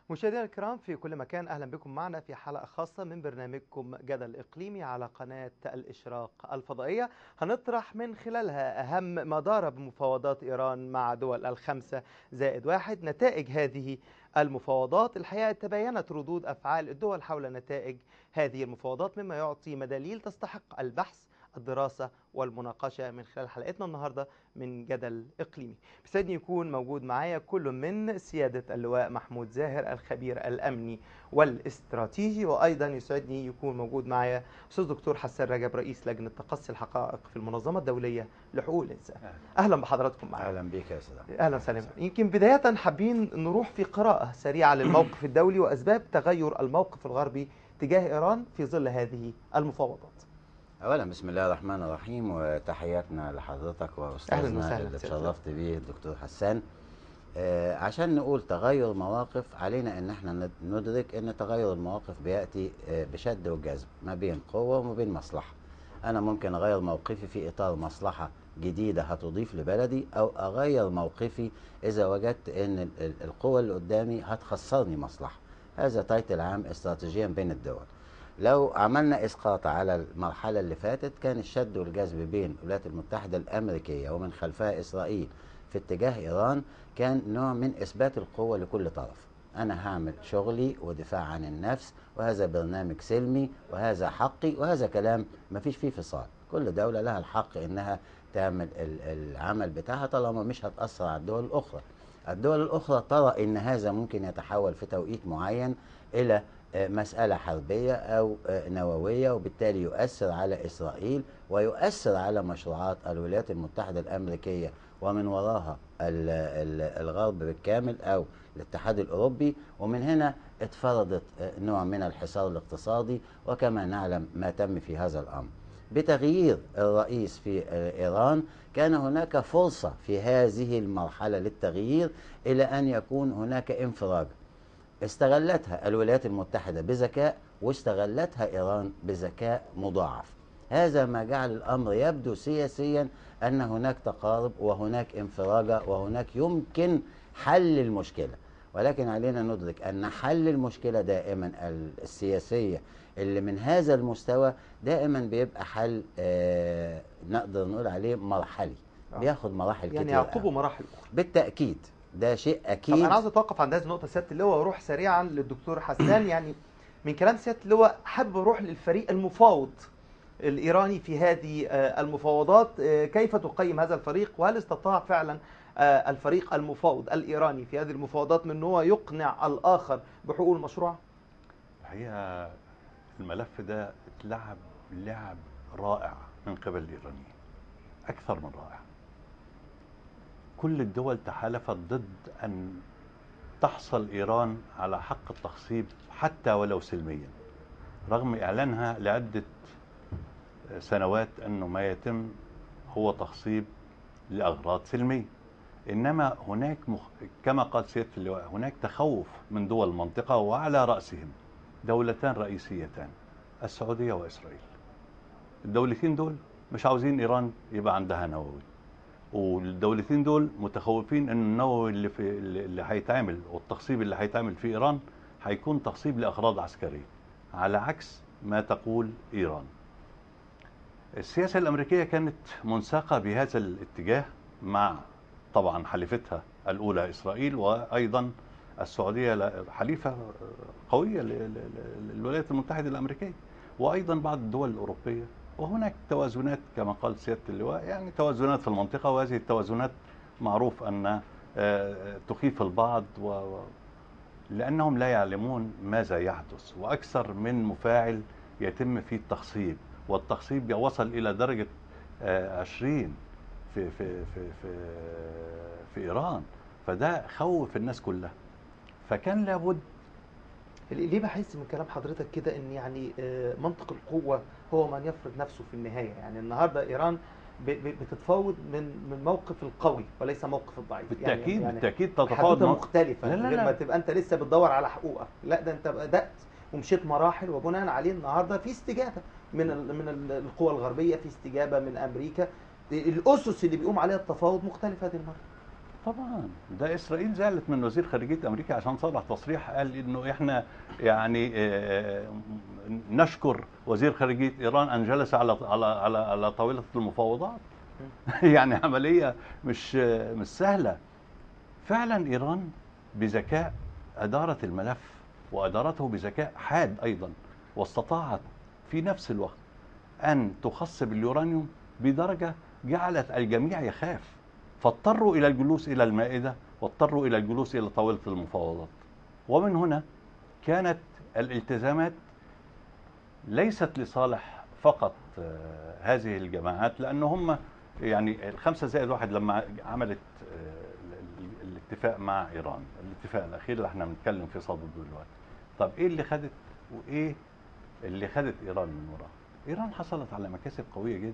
مشاهدينا الكرام في كل مكان اهلا بكم معنا في حلقه خاصه من برنامجكم جدل اقليمي على قناه الاشراق الفضائيه هنطرح من خلالها اهم ما دار بمفاوضات ايران مع دول الخمسه زائد واحد نتائج هذه المفاوضات الحقيقه تباينت ردود افعال الدول حول نتائج هذه المفاوضات مما يعطي مداليل تستحق البحث الدراسة والمناقشة من خلال حلقتنا النهاردة من جدل إقليمي بيسعدني يكون موجود معايا كل من سيادة اللواء محمود زاهر الخبير الأمني والاستراتيجي وأيضا يسعدني يكون موجود معايا أستاذ دكتور حسن رجب رئيس لجنة تقصي الحقائق في المنظمة الدولية لحقوق الإنسان أهلا بحضراتكم معنا اهلا بك يا استاذ اهلا وسهلا يمكن بدايه حابين نروح في قراءه سريعه للموقف الدولي واسباب تغير الموقف الغربي تجاه ايران في ظل هذه المفاوضات اولا بسم الله الرحمن الرحيم وتحياتنا لحضرتك أهلاً واستاذنا وسهلاً اللي سيادة. اتشرفت بيه الدكتور حسان آه، عشان نقول تغير مواقف علينا ان احنا ند- ندرك ان تغير المواقف بياتي آه، بشد وجذب ما بين قوه وما بين مصلحه انا ممكن اغير موقفي في اطار مصلحه جديده هتضيف لبلدي او اغير موقفي اذا وجدت ان ال- ال- القوه اللي قدامي هتخسرني مصلحه هذا تايتل عام استراتيجيا بين الدول لو عملنا اسقاط على المرحله اللي فاتت كان الشد والجذب بين الولايات المتحده الامريكيه ومن خلفها اسرائيل في اتجاه ايران كان نوع من اثبات القوه لكل طرف انا هعمل شغلي ودفاع عن النفس وهذا برنامج سلمي وهذا حقي وهذا كلام ما فيش فيه فصال كل دوله لها الحق انها تعمل ال- العمل بتاعها طالما مش هتاثر على الدول الاخرى الدول الاخرى ترى ان هذا ممكن يتحول في توقيت معين الى آه، مسألة حربية أو آه، نووية وبالتالي يؤثر على إسرائيل ويؤثر على مشروعات الولايات المتحدة الأمريكية ومن وراها ال- ال- الغرب بالكامل أو الاتحاد الأوروبي ومن هنا اتفرضت آه، نوع من الحصار الاقتصادي وكما نعلم ما تم في هذا الأمر بتغيير الرئيس في آه، إيران كان هناك فرصة في هذه المرحلة للتغيير إلى أن يكون هناك انفراج استغلتها الولايات المتحدة بذكاء واستغلتها إيران بذكاء مضاعف هذا ما جعل الأمر يبدو سياسيا أن هناك تقارب وهناك انفراجة وهناك يمكن حل المشكلة ولكن علينا ندرك أن حل المشكلة دائما السياسية اللي من هذا المستوى دائما بيبقى حل آه نقدر نقول عليه مرحلي آه. بياخد مراحل يعني كتير يعقبوا أوي. مراحل اخرى بالتأكيد ده شيء طب أكيد انا عاوز اتوقف عند هذه النقطه سياده اللواء واروح سريعا للدكتور حسان يعني من كلام سياده اللواء حابب اروح للفريق المفاوض الايراني في هذه آه، المفاوضات آه، كيف تقيم هذا الفريق وهل استطاع فعلا آه، الفريق المفاوض الايراني في هذه المفاوضات من ان هو يقنع الاخر بحقوق المشروع الحقيقه الملف ده اتلعب لعب رائع من قبل الايرانيين اكثر من رائع كل الدول تحالفت ضد ان تحصل ايران على حق التخصيب حتى ولو سلميا رغم اعلانها لعده سنوات انه ما يتم هو تخصيب لاغراض سلميه انما هناك مخ... كما قال سياده اللواء هناك تخوف من دول المنطقه وعلى راسهم دولتان رئيسيتان السعوديه واسرائيل الدولتين دول مش عاوزين ايران يبقى عندها نووي والدولتين دول متخوفين ان النووي اللي في اللي هيتعمل والتخصيب اللي هيتعمل في ايران هيكون تخصيب لاغراض عسكريه على عكس ما تقول ايران السياسه الامريكيه كانت منساقه بهذا الاتجاه مع طبعا حليفتها الاولى اسرائيل وايضا السعوديه لا- حليفه قويه ل- ل- ل- للولايات المتحده الامريكيه وايضا بعض الدول الاوروبيه وهناك توازنات كما قال سياده اللواء يعني توازنات في المنطقه وهذه التوازنات معروف ان آه، تخيف البعض و و- لانهم لا يعلمون ماذا يحدث واكثر من مفاعل يتم فيه التخصيب والتخصيب وصل الى درجه آه، 20 في في في في في ايران فده خوف الناس كلها فكان لابد ليه بحس من كلام حضرتك كده ان يعني آه، منطق القوه هو من يفرض نفسه في النهايه يعني النهارده ايران ب- ب- بتتفاوض من من موقف القوي وليس موقف الضعيف بالتاكيد يعني بالتاكيد حدوته تتفاوض مع- مختلفه لا، لا، غير لا. ما تبقى انت لسه بتدور على حقوقك لا ده انت بدات ومشيت مراحل وبناء عليه النهارده في استجابه من ال- من ال- القوى الغربيه في استجابه من امريكا الاسس اللي بيقوم عليها التفاوض مختلفه هذه المره طبعا ده اسرائيل زعلت من وزير خارجيه امريكا عشان صرح تصريح قال انه احنا يعني آه، نشكر وزير خارجيه ايران ان جلس على على على, على طاوله المفاوضات يعني عمليه مش آه، مش سهله فعلا ايران بذكاء ادارت الملف وادارته بذكاء حاد ايضا واستطاعت في نفس الوقت ان تخصب اليورانيوم بدرجه جعلت الجميع يخاف فاضطروا الى الجلوس الى المائده واضطروا الى الجلوس الى طاوله المفاوضات ومن هنا كانت الالتزامات ليست لصالح فقط آه، هذه الجماعات لان هم يعني الخمسه زائد واحد لما عملت آه، ال- ال- الاتفاق مع ايران الاتفاق الاخير اللي احنا بنتكلم في صدده دلوقتي طب ايه اللي خدت وايه اللي خدت ايران من وراها ايران حصلت على مكاسب قويه جدا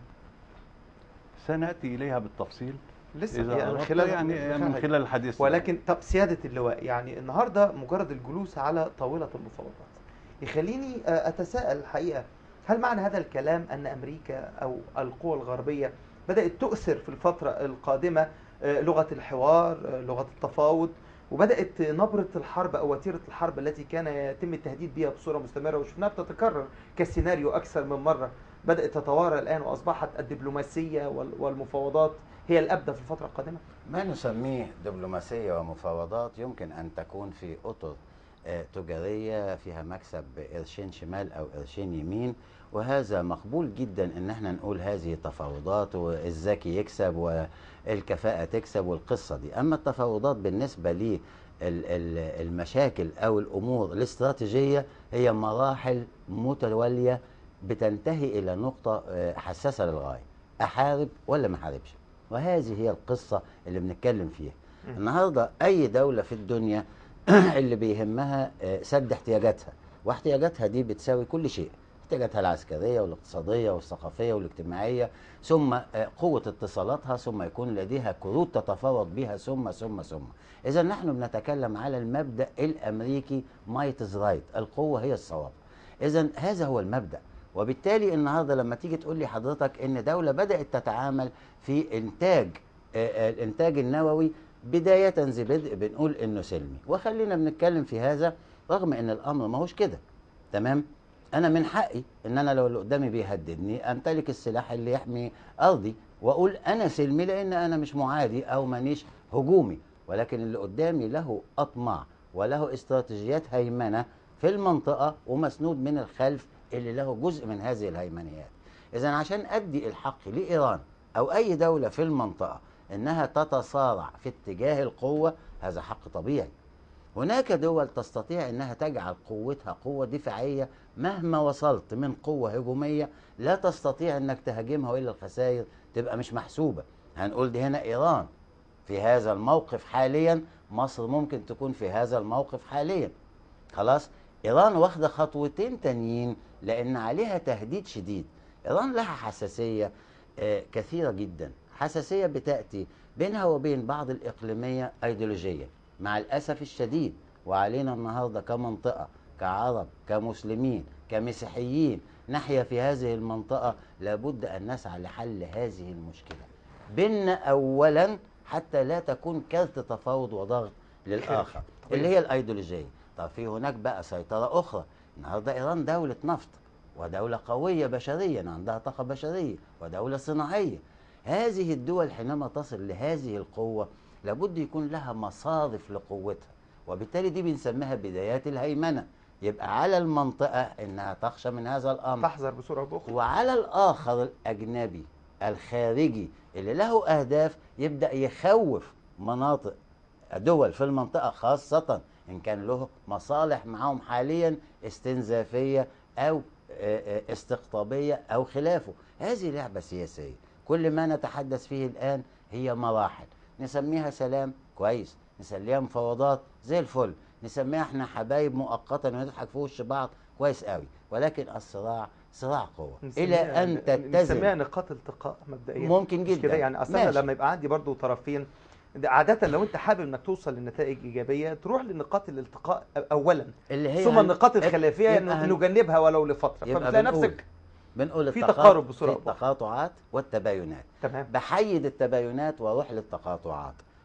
سناتي اليها بالتفصيل لسه اذا يعني من أردت خلال يعني من خلال الحديث ولكن طب سيادة اللواء يعني النهاردة مجرد الجلوس على طاولة المفاوضات يخليني آه، أتساءل الحقيقة هل معنى هذا الكلام أن أمريكا أو القوى الغربية بدأت تؤثر في الفترة القادمة آه، لغة الحوار آه، لغة التفاوض وبدأت نبرة الحرب أو وتيرة الحرب التي كان يتم التهديد بها بصورة مستمرة وشفناها بتتكرر كسيناريو أكثر من مرة بدأت تتوارى الآن وأصبحت الدبلوماسية وال- والمفاوضات هي الأبدى في الفترة القادمة ما نسميه دبلوماسية ومفاوضات يمكن أن تكون في أطر آه، تجارية فيها مكسب قرشين شمال أو قرشين يمين وهذا مقبول جدا ان احنا نقول هذه تفاوضات والذكي يكسب والكفاءة تكسب والقصة دي اما التفاوضات بالنسبة لي ال- ال- المشاكل او الامور الاستراتيجية هي مراحل متوالية بتنتهي الى نقطة آه، حساسة للغاية احارب ولا ما احاربش وهذه هي القصة اللي بنتكلم فيها مم. النهاردة اي دولة في الدنيا اللي بيهمها آه، سد احتياجاتها واحتياجاتها دي بتساوي كل شيء احتياجاتها العسكرية والاقتصادية والثقافية والاجتماعية ثم آه، قوة اتصالاتها ثم يكون لديها كروت تتفاوض بها ثم ثم ثم إذا نحن بنتكلم على المبدأ الأمريكي مايت از رايت القوة هي الصواب إذا هذا هو المبدأ وبالتالي النهارده لما تيجي تقول لي حضرتك ان دوله بدات تتعامل في انتاج آه، آه، الانتاج النووي بدايه ذي بدء بنقول انه سلمي وخلينا بنتكلم في هذا رغم ان الامر ما هوش كده تمام انا من حقي ان انا لو اللي قدامي بيهددني امتلك السلاح اللي يحمي ارضي واقول انا سلمي لان انا مش معادي او مانيش هجومي ولكن اللي قدامي له اطماع وله استراتيجيات هيمنه في المنطقه ومسنود من الخلف اللي له جزء من هذه الهيمنيات اذا عشان ادي الحق لايران او اي دوله في المنطقه انها تتصارع في اتجاه القوه هذا حق طبيعي هناك دول تستطيع انها تجعل قوتها قوه دفاعيه مهما وصلت من قوه هجوميه لا تستطيع انك تهاجمها والا الخسائر تبقى مش محسوبه هنقول دي هنا ايران في هذا الموقف حاليا مصر ممكن تكون في هذا الموقف حاليا خلاص ايران واخده خطوتين تانيين لان عليها تهديد شديد ايران لها حساسيه آه، كثيره جدا حساسيه بتاتي بينها وبين بعض الاقليميه ايديولوجيه مع الاسف الشديد وعلينا النهارده كمنطقه كعرب كمسلمين كمسيحيين نحيا في هذه المنطقه لابد ان نسعى لحل هذه المشكله بيننا اولا حتى لا تكون كارت تفاوض وضغط للاخر اللي هي الايديولوجيه طب في هناك بقى سيطره اخرى النهارده ايران دوله نفط ودوله قويه بشريا عندها طاقه بشريه ودوله صناعيه هذه الدول حينما تصل لهذه القوه لابد يكون لها مصارف لقوتها وبالتالي دي بنسميها بدايات الهيمنه يبقى على المنطقه انها تخشى من هذا الامر تحذر بصورة أو بأخرى وعلى الآخر الأجنبي الخارجي اللي له أهداف يبدأ يخوف مناطق دول في المنطقة خاصة إن كان له مصالح معهم حاليا استنزافية أو آه، آه، استقطابية أو خلافه هذه لعبة سياسية كل ما نتحدث فيه الآن هي مراحل نسميها سلام كويس نسميها مفاوضات زي الفل نسميها احنا حبايب مؤقتا ونضحك في وش بعض كويس قوي ولكن الصراع صراع قوة إلى نسميها- أن نسميها تتزن نقاط التقاء مبدئيا ممكن مش جدا كده يعني اصلا ماشي. لما يبقى عندي برضو طرفين ده عادة لو انت حابب انك توصل لنتائج ايجابية تروح لنقاط الالتقاء اولا اللي هي ثم هن- النقاط الخلافية يبقى ن- هن- نجنبها ولو لفترة يبقى فبتلاقي بنقول نفسك بنقول في التقا- تقارب بصورة في أو بأخرى. التقاطعات والتباينات تمام بحيد التباينات واروح للتقاطعات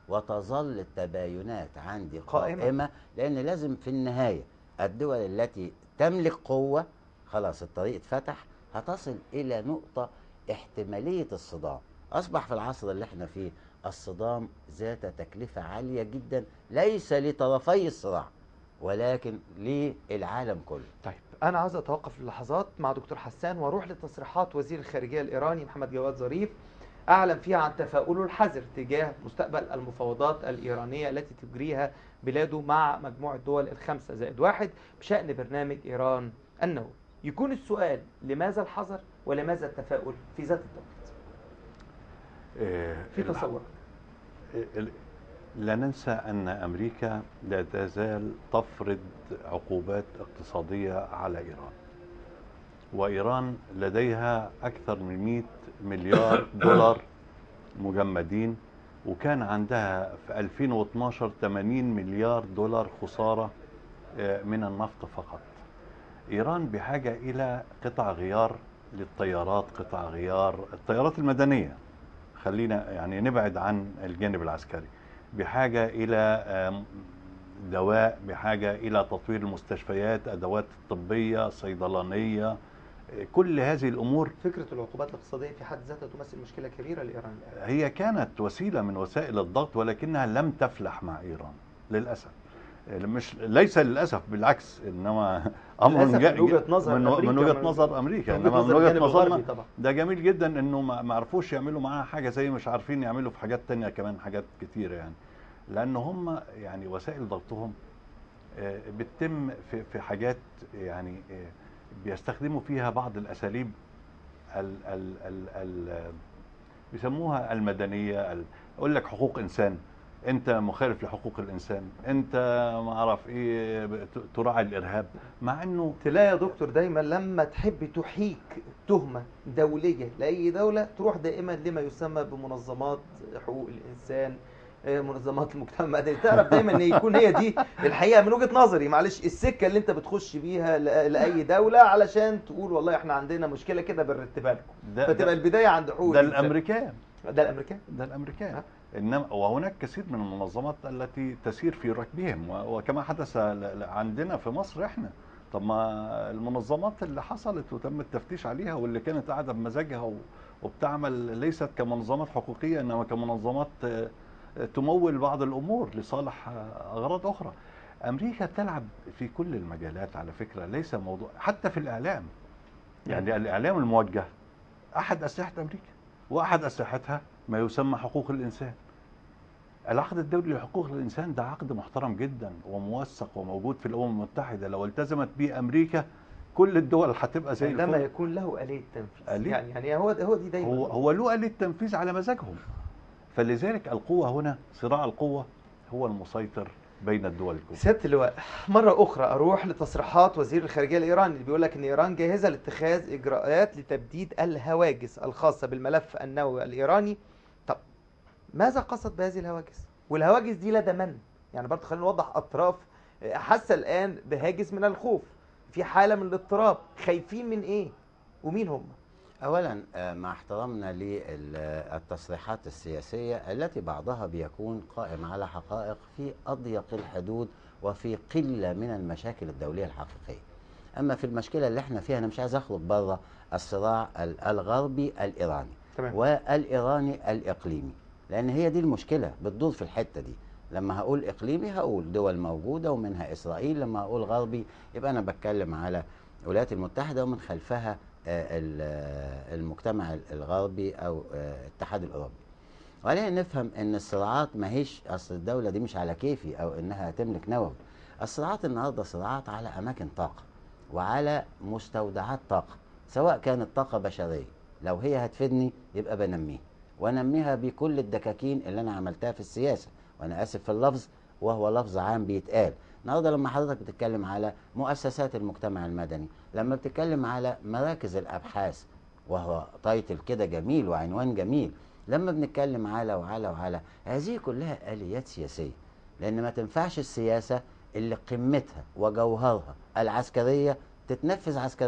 وتظل التباينات عندي قائمة. قائمة لأن لازم في النهاية الدول التي تملك قوة خلاص الطريق اتفتح هتصل إلى نقطة احتمالية الصدام أصبح في العصر اللي احنا فيه الصدام ذات تكلفة عالية جدا ليس لطرفي الصراع ولكن للعالم كله طيب انا عاوز اتوقف للحظات مع دكتور حسان واروح لتصريحات وزير الخارجيه الايراني محمد جواد ظريف اعلن فيها عن تفاؤله الحذر تجاه مستقبل المفاوضات الايرانيه التي تجريها بلاده مع مجموعه دول الخمسه زائد واحد بشان برنامج ايران النووي يكون السؤال لماذا الحذر ولماذا التفاؤل في ذات التوقيت آه، في الح- تصور ال- لا ننسى أن أمريكا لا تزال تفرض عقوبات اقتصادية على إيران وإيران لديها أكثر من 100 مليار دولار مجمدين وكان عندها في 2012 80 مليار دولار خسارة آه، من النفط فقط إيران بحاجة إلى قطع غيار للطيارات قطع غيار الطيارات المدنية خلينا يعني نبعد عن الجانب العسكري بحاجة إلى آم، دواء بحاجة إلى تطوير المستشفيات أدوات طبية صيدلانية آه، كل هذه الأمور فكره العقوبات الاقتصاديه في حد ذاتها تمثل مشكله كبيره لايران الآن. هي كانت وسيلة من وسائل الضغط ولكنها لم تفلح مع إيران للأسف مش ليس للأسف بالعكس إنما أمر للأسف جا- من وجهة نظر من, أمريكا من وجهة من- نظر أمريكا من إنما من الجانب وجهة نظرنا الغربي طبعا ده جميل جدا انه ما ما عرفوش يعملوا معاها حاجه زي مش عارفين يعملوا في حاجات تانية كمان حاجات كتيره يعني لان هم يعني وسائل ضغطهم آه، بتتم في في حاجات يعني آه، بيستخدموا فيها بعض الاساليب ال ال ال ال بيسموها المدنيه ال- اقول لك حقوق انسان انت مخالف لحقوق الانسان انت ما اعرف ايه بت- تراعي الارهاب مع انه تلاقي يا دكتور دايما لما تحب تحيك تهمة دولية لأي دولة تروح دائما لما يسمى بمنظمات حقوق الإنسان آه، منظمات المجتمع المدني تعرف دايما ان يكون هي دي الحقيقه من وجهه نظري معلش السكه اللي انت بتخش بيها ل- لاي دوله علشان تقول والله احنا عندنا مشكله كده بنرتبها لكم ده, فتبقى ده, البدايه عند حقوق ده الإنسان. الامريكان ده الامريكان ده الامريكان آه. انما وهناك كثير من المنظمات التي تسير في ركبهم و- وكما حدث ل- ل- عندنا في مصر احنا طب ما المنظمات اللي حصلت وتم التفتيش عليها واللي كانت قاعده بمزاجها و- وبتعمل ليست كمنظمات حقوقيه انما كمنظمات آه، آه، تمول بعض الامور لصالح آه، اغراض اخرى. امريكا بتلعب في كل المجالات على فكره ليس موضوع حتى في الاعلام يعني الاعلام الموجه احد اسلحه امريكا واحد اسلحتها ما يسمى حقوق الانسان العقد الدولي لحقوق الانسان ده عقد محترم جدا وموثق وموجود في الامم المتحده لو التزمت به امريكا كل الدول هتبقى زي عندما الفل يكون له آلية تنفيذ آلية؟ يعني يعني هو هو دي دايما هو هو له آلية تنفيذ على مزاجهم فلذلك القوة هنا صراع القوة هو المسيطر بين الدول الكبرى سياده اللواء مره اخرى اروح لتصريحات وزير الخارجيه الايراني اللي بيقول لك ان ايران جاهزه لاتخاذ اجراءات لتبديد الهواجس الخاصه بالملف النووي الايراني طب ماذا قصد بهذه الهواجس والهواجس دي لدى من يعني برضه خلينا نوضح اطراف حاسه الان بهاجس من الخوف في حاله من الاضطراب خايفين من ايه ومين هم اولا آه، مع احترامنا للتصريحات السياسيه التي بعضها بيكون قائم على حقائق في اضيق الحدود وفي قله من المشاكل الدوليه الحقيقيه. اما في المشكله اللي احنا فيها انا مش عايز اخرج بره الصراع ال- الغربي الايراني تمام والايراني الاقليمي لان هي دي المشكله بتدور في الحته دي لما هقول اقليمي هقول دول موجوده ومنها اسرائيل لما اقول غربي يبقى انا بتكلم على الولايات المتحده ومن خلفها آه، ال- آه، المجتمع الغربي او آه، الاتحاد الاوروبي وعلينا نفهم ان الصراعات ما هيش اصل الدوله دي مش على كيفي او انها تملك نووي الصراعات النهارده صراعات على اماكن طاقه وعلى مستودعات طاقه سواء كانت طاقه بشريه لو هي هتفيدني يبقى بنميها وانميها بكل الدكاكين اللي انا عملتها في السياسه وانا اسف في اللفظ وهو لفظ عام بيتقال النهارده لما حضرتك بتتكلم على مؤسسات المجتمع المدني لما بتتكلم على مراكز الابحاث وهو تايتل كده جميل وعنوان جميل لما بنتكلم على وعلى وعلى هذه كلها اليات سياسيه لان ما تنفعش السياسه اللي قمتها وجوهرها العسكريه تتنفذ عسكريه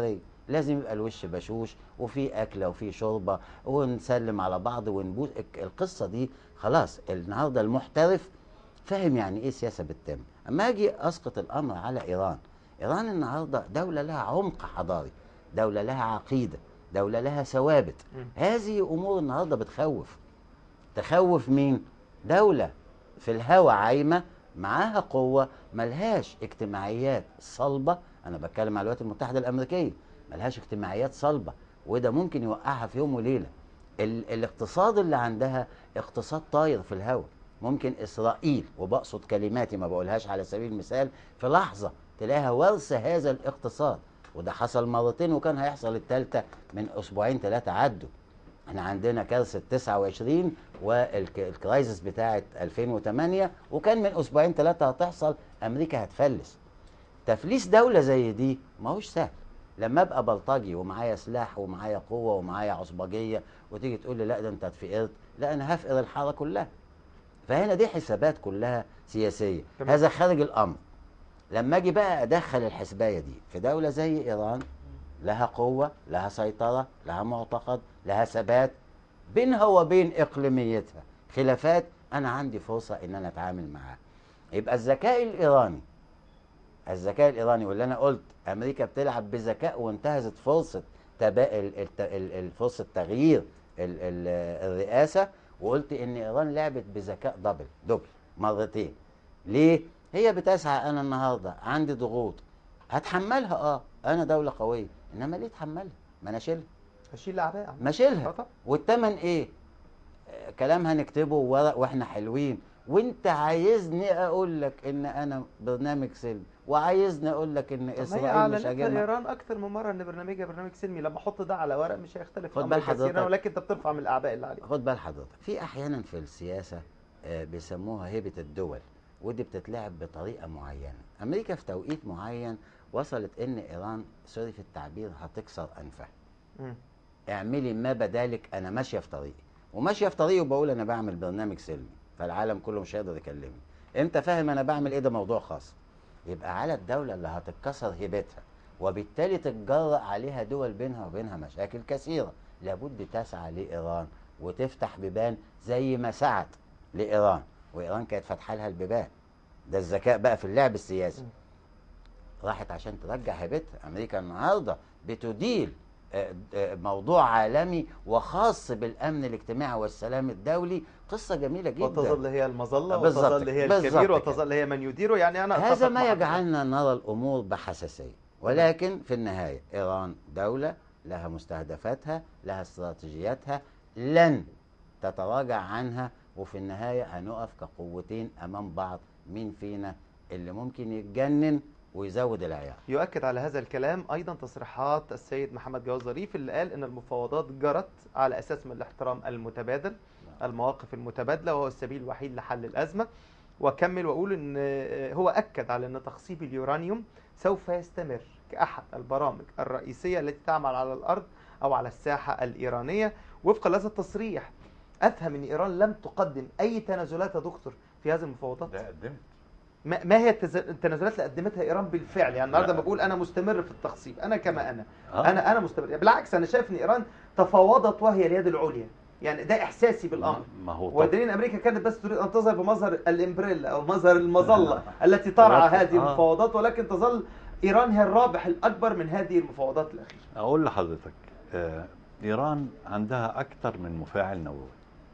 لازم يبقى الوش بشوش وفي اكله وفي شوربه ونسلم على بعض ونبوس الك- القصه دي خلاص النهارده المحترف فاهم يعني ايه سياسه بتتم اما اجي اسقط الامر على ايران ايران النهارده دوله لها عمق حضاري دوله لها عقيده دوله لها ثوابت مم. هذه امور النهارده بتخوف تخوف مين دوله في الهوى عايمه معاها قوه ملهاش اجتماعيات صلبه انا بتكلم على الولايات المتحده الامريكيه ملهاش اجتماعيات صلبه وده ممكن يوقعها في يوم وليله ال الاقتصاد اللي عندها اقتصاد طاير في الهواء ممكن اسرائيل وبقصد كلماتي ما بقولهاش على سبيل المثال في لحظه تلاقيها ورثه هذا الاقتصاد وده حصل مرتين وكان هيحصل الثالثه من اسبوعين ثلاثه عدوا احنا عندنا كارثه 29 والكرايسيس بتاعه 2008 وكان من اسبوعين ثلاثه هتحصل امريكا هتفلس تفليس دوله زي دي ما هوش سهل لما ابقى بلطجي ومعايا سلاح ومعايا قوه ومعايا عصبجيه وتيجي تقول لي لا ده انت اتفقرت لا انا هفقر الحاره كلها فهنا دي حسابات كلها سياسيه تمام. هذا خارج الامر لما اجي بقى ادخل الحسبايه دي في دوله زي ايران لها قوه لها سيطره لها معتقد لها ثبات بينها وبين اقليميتها خلافات انا عندي فرصه ان انا اتعامل معاها يبقى الذكاء الايراني الذكاء الايراني واللي انا قلت امريكا بتلعب بذكاء وانتهزت فرصه تبا... ال- الت- ال- ال- فرصه تغيير ال- ال- الرئاسه وقلت ان ايران لعبت بذكاء دبل دبل مرتين ليه هي بتسعى انا النهارده عندي ضغوط هتحملها اه انا دوله قويه انما ليه اتحملها ما انا اشيلها اشيل الاعباء ما آه اشيلها طبعا. والتمن ايه آه، كلام هنكتبه ورق واحنا حلوين وانت عايزني اقول لك ان انا برنامج سلمي وعايزني اقول لك ان طب ما هي اسرائيل مش اعلنتها هجمع ايران اكثر من مره ان برنامجها برنامج سلمي لما احط ده على ورق مش هيختلف خد الامر بال كثيرا حضرتك. ولكن انت بترفع من الاعباء اللي عليك خد بال حضرتك في احيانا في السياسه آه، بيسموها هيبه الدول ودي بتتلعب بطريقه معينه امريكا في توقيت معين وصلت ان ايران سوري في التعبير هتكسر انفها مم. اعملي ما بدالك انا ماشيه في طريقي وماشيه في طريقي وبقول انا بعمل برنامج سلمي فالعالم كله مش هيقدر يكلمني انت فاهم انا بعمل ايه ده موضوع خاص يبقى على الدوله اللي هتتكسر هيبتها وبالتالي تتجرأ عليها دول بينها وبينها مشاكل كثيره لابد تسعى لايران وتفتح بيبان زي ما سعت لايران وايران كانت فاتحه لها البيبان ده الذكاء بقى في اللعب السياسي راحت عشان ترجع هيبتها امريكا النهارده بتديل آه، آه، موضوع عالمي وخاص بالامن الاجتماعي والسلام الدولي قصه جميله جدا وتظل هي المظله بالظبط وتظل هي بالظبط الكبير كده. وتظل هي من يديره يعني انا هذا أتفق ما معك. يجعلنا نرى الامور بحساسيه ولكن في النهايه ايران دوله لها مستهدفاتها لها استراتيجياتها لن تتراجع عنها وفي النهايه هنقف كقوتين امام بعض مين فينا اللي ممكن يتجنن ويزود العيار يؤكد على هذا الكلام ايضا تصريحات السيد محمد جواد ظريف اللي قال ان المفاوضات جرت على اساس من الاحترام المتبادل المواقف المتبادله وهو السبيل الوحيد لحل الازمه وكمل واقول ان هو اكد على ان تخصيب اليورانيوم سوف يستمر كاحد البرامج الرئيسيه التي تعمل على الارض او على الساحه الايرانيه وفقا لهذا التصريح افهم ان ايران لم تقدم اي تنازلات يا دكتور في هذه المفاوضات ده قدمت ما ما هي التز- التنازلات اللي قدمتها ايران بالفعل يعني النهارده لا. بقول انا مستمر في التخصيب انا كما انا آه. انا انا مستمر بالعكس انا شايف ان ايران تفاوضت وهي اليد العليا يعني ده احساسي بالامر ما هو طب ودليل ان امريكا كانت بس تريد ان تظهر بمظهر الامبريلا او مظهر المظله التي ترعى ولكن- هذه آه. المفاوضات ولكن تظل ايران هي الرابح الاكبر من هذه المفاوضات الاخيره اقول لحضرتك آه، ايران عندها اكثر من مفاعل نووي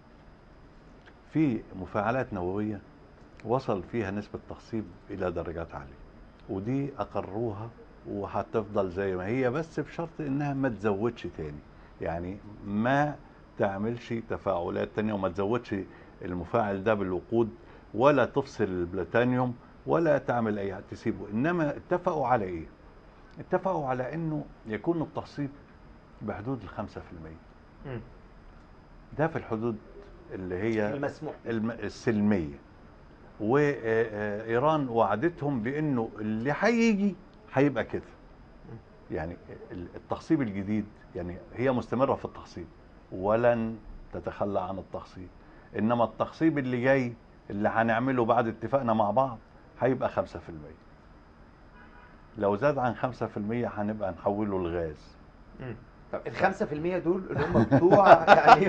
في مفاعلات نوويه وصل فيها نسبه تخصيب الى درجات عاليه ودي اقروها وهتفضل زي ما هي بس بشرط انها ما تزودش تاني يعني ما تعملش تفاعلات تانية وما تزودش المفاعل ده بالوقود ولا تفصل البلاتانيوم ولا تعمل اي تسيبه انما اتفقوا على ايه اتفقوا على انه يكون التخصيب بحدود الخمسة في المية ده في الحدود اللي هي المسموح الم- السلمية وإيران وعدتهم بأنه اللي هيجي هيبقى كده يعني ال- التخصيب الجديد يعني هي مستمرة في التخصيب ولن تتخلى عن التخصيب إنما التخصيب اللي جاي اللي هنعمله بعد اتفاقنا مع بعض هيبقى خمسة في المية لو زاد عن خمسة في المية هنبقى نحوله لغاز مم. طب ال 5% دول اللي هم بتوع يعني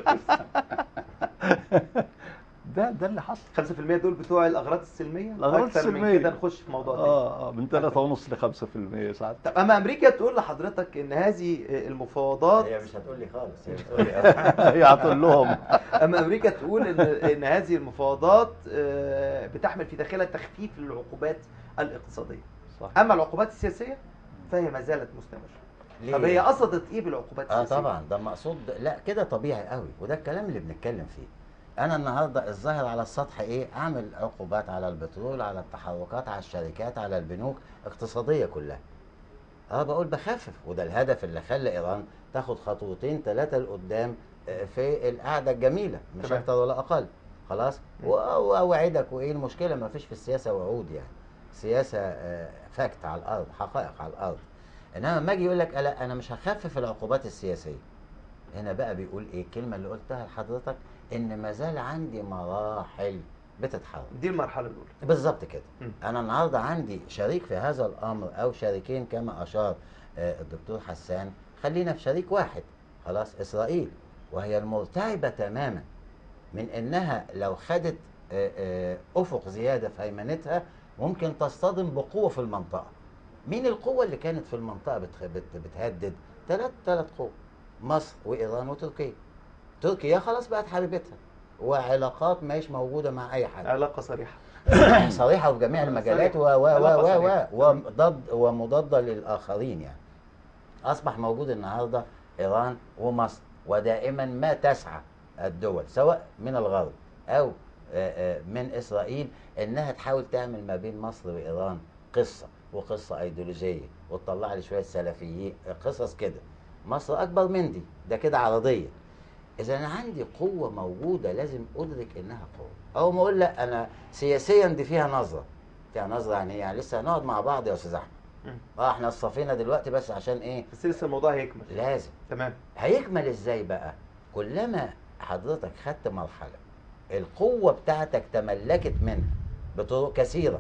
ده ده اللي حصل 5% دول بتوع الاغراض السلميه الأغراض أكتر من السلمية. كده نخش في موضوع تاني اه اه من 3 ونص ل 5% ساعات طب اما امريكا تقول لحضرتك ان هذه المفاوضات هي مش هتقول لي خالص هي بتقول لي هي هتقول لهم اما امريكا تقول ان ان هذه المفاوضات آه، بتحمل في داخلها تخفيف للعقوبات الاقتصاديه صح اما العقوبات السياسيه فهي ما زالت مستمره ليه؟ طب هي قصدت ايه بالعقوبات اه السياسيه طبعا ده مقصود لا كده طبيعي قوي وده الكلام اللي بنتكلم فيه انا النهارده الظاهر على السطح ايه اعمل عقوبات على البترول على التحركات على الشركات على البنوك اقتصاديه كلها اه بقول بخفف وده الهدف اللي خلى ايران تاخد خطوتين ثلاثه لقدام آه، في القعده الجميله مش تمام. اكتر ولا اقل خلاص مم. و- واوعدك وايه المشكله ما فيش في السياسه وعود يعني سياسه آه، فاكت على الارض حقائق على الارض انما لما اجي يقول لك لا انا مش هخفف العقوبات السياسيه هنا بقى بيقول ايه الكلمه اللي قلتها لحضرتك ان ما زال عندي مراحل بتتحرك دي المرحله الاولى بالظبط كده مم. انا النهارده عندي شريك في هذا الامر او شريكين كما اشار آه، الدكتور حسان خلينا في شريك واحد خلاص اسرائيل وهي المرتعبه تماما من انها لو خدت آه، آه، افق زياده في هيمنتها ممكن تصطدم بقوه في المنطقه مين القوه اللي كانت في المنطقه بتخ- بت- بتهدد ثلاث ثلاث قوى مصر وايران وتركيا تركيا خلاص بقت حبيبتها وعلاقات مش موجوده مع اي حد علاقه صريحه صريحه في جميع المجالات و و و علاقة و و صريحة. وضد ومضاده للاخرين يعني اصبح موجود النهارده ايران ومصر ودائما ما تسعى الدول سواء من الغرب او آه، آه، من اسرائيل انها تحاول تعمل ما بين مصر وايران قصه وقصه ايديولوجيه وتطلع لي شويه سلفيين قصص كده مصر اكبر من دي ده كده عرضيه اذا انا عندي قوه موجوده لازم ادرك انها قوه او ما اقول لا انا سياسيا دي فيها نظره فيها نظره يعني ايه يعني لسه هنقعد مع بعض يا استاذ احمد مم. اه احنا صفينا دلوقتي بس عشان ايه بس لسه الموضوع هيكمل لازم تمام هيكمل ازاي بقى كلما حضرتك خدت مرحله القوه بتاعتك تملكت منها بطرق كثيره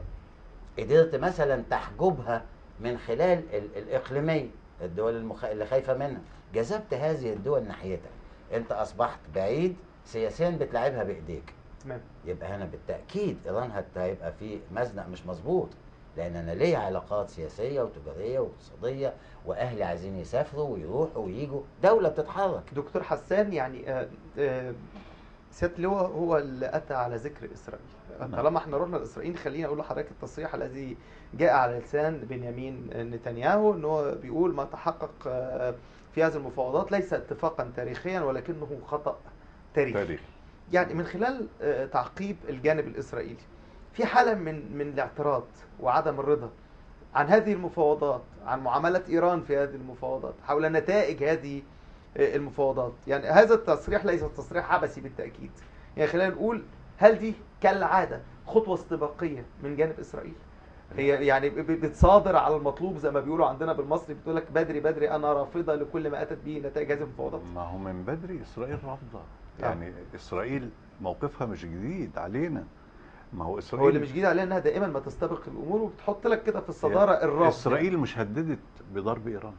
قدرت مثلا تحجبها من خلال ال- الاقليميه الدول المخ... اللي خايفه منها جذبت هذه الدول ناحيتك انت اصبحت بعيد سياسيا بتلعبها بايديك تمام يبقى هنا بالتاكيد ايران هت- هيبقى في مزنق مش مظبوط لان انا ليا علاقات سياسيه وتجاريه واقتصاديه واهلي عايزين يسافروا ويروحوا ويجوا دوله بتتحرك دكتور حسان يعني آه، آه، سياده اللواء هو اللي اتى على ذكر اسرائيل نعم. طالما احنا رحنا لاسرائيل خليني اقول لحضرتك التصريح الذي جاء على لسان بنيامين نتنياهو ان هو بيقول ما تحقق آه، في هذه المفاوضات ليس اتفاقا تاريخيا ولكنه خطا تاريخي تاريخ يعني من خلال آه، تعقيب الجانب الاسرائيلي في حاله من من الاعتراض وعدم الرضا عن هذه المفاوضات عن معامله ايران في هذه المفاوضات حول نتائج هذه آه، المفاوضات يعني هذا التصريح ليس تصريح عبثي بالتاكيد يعني خلينا نقول هل دي كالعاده خطوه استباقيه من جانب اسرائيل هي يعني ب- ب- بتصادر على المطلوب زي ما بيقولوا عندنا بالمصري بتقول لك بدري بدري انا رافضه لكل ما اتت به نتائج هذه المفاوضات ما هو من بدري اسرائيل رافضه آه. يعني اسرائيل موقفها مش جديد علينا ما هو اسرائيل هو اللي مش جديد عليها انها دائما ما تستبق الامور وبتحط لك كده في الصداره الرفض اسرائيل مش هددت بضرب ايران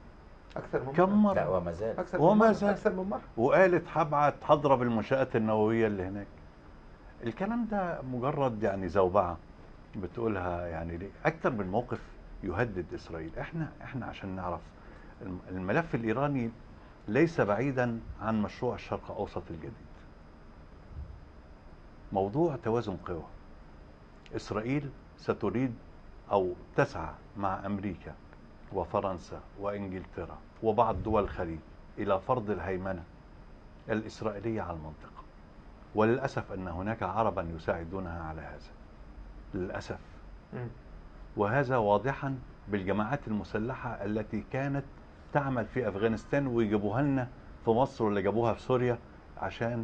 اكثر من كم مرة. لا مره وما زال اكثر وما من مرة. زال. اكثر من مره وقالت هبعت هضرب المنشآت النووية اللي هناك الكلام ده مجرد يعني زوبعة بتقولها يعني ليه أكتر من موقف يهدد إسرائيل إحنا إحنا عشان نعرف الم- الملف الإيراني ليس بعيدا عن مشروع الشرق الأوسط الجديد موضوع توازن قوى إسرائيل ستريد أو تسعى مع أمريكا وفرنسا وإنجلترا وبعض دول الخليج إلى فرض الهيمنة الإسرائيلية على المنطقة وللأسف أن هناك عربا يساعدونها على هذا للأسف مم. وهذا واضحا بالجماعات المسلحة التي كانت تعمل في أفغانستان ويجيبوها لنا في مصر ولا جابوها في سوريا عشان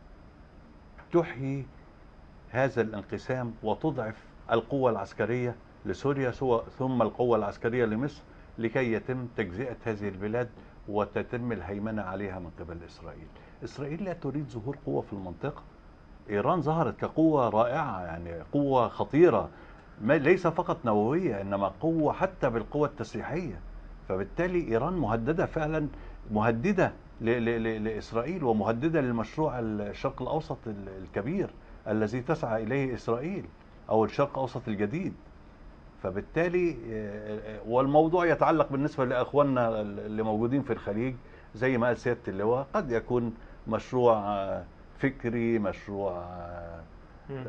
تحيي هذا الانقسام وتضعف القوة العسكرية لسوريا سوى- ثم القوة العسكرية لمصر لكي يتم تجزئة هذه البلاد وتتم الهيمنة عليها من قبل إسرائيل إسرائيل لا تريد ظهور قوة في المنطقة إيران ظهرت كقوة رائعة يعني قوة خطيرة ما ليس فقط نووية إنما قوة حتى بالقوة التسليحية فبالتالي ايران مهدده فعلا مهدده ل- ل- ل- لاسرائيل ومهدده للمشروع الشرق الاوسط ال- الكبير الذي تسعى اليه اسرائيل او الشرق الاوسط الجديد فبالتالي آه، آه، والموضوع يتعلق بالنسبه لاخواننا اللي موجودين في الخليج زي ما قال سياده اللواء قد يكون مشروع آه، فكري مشروع آه، مم.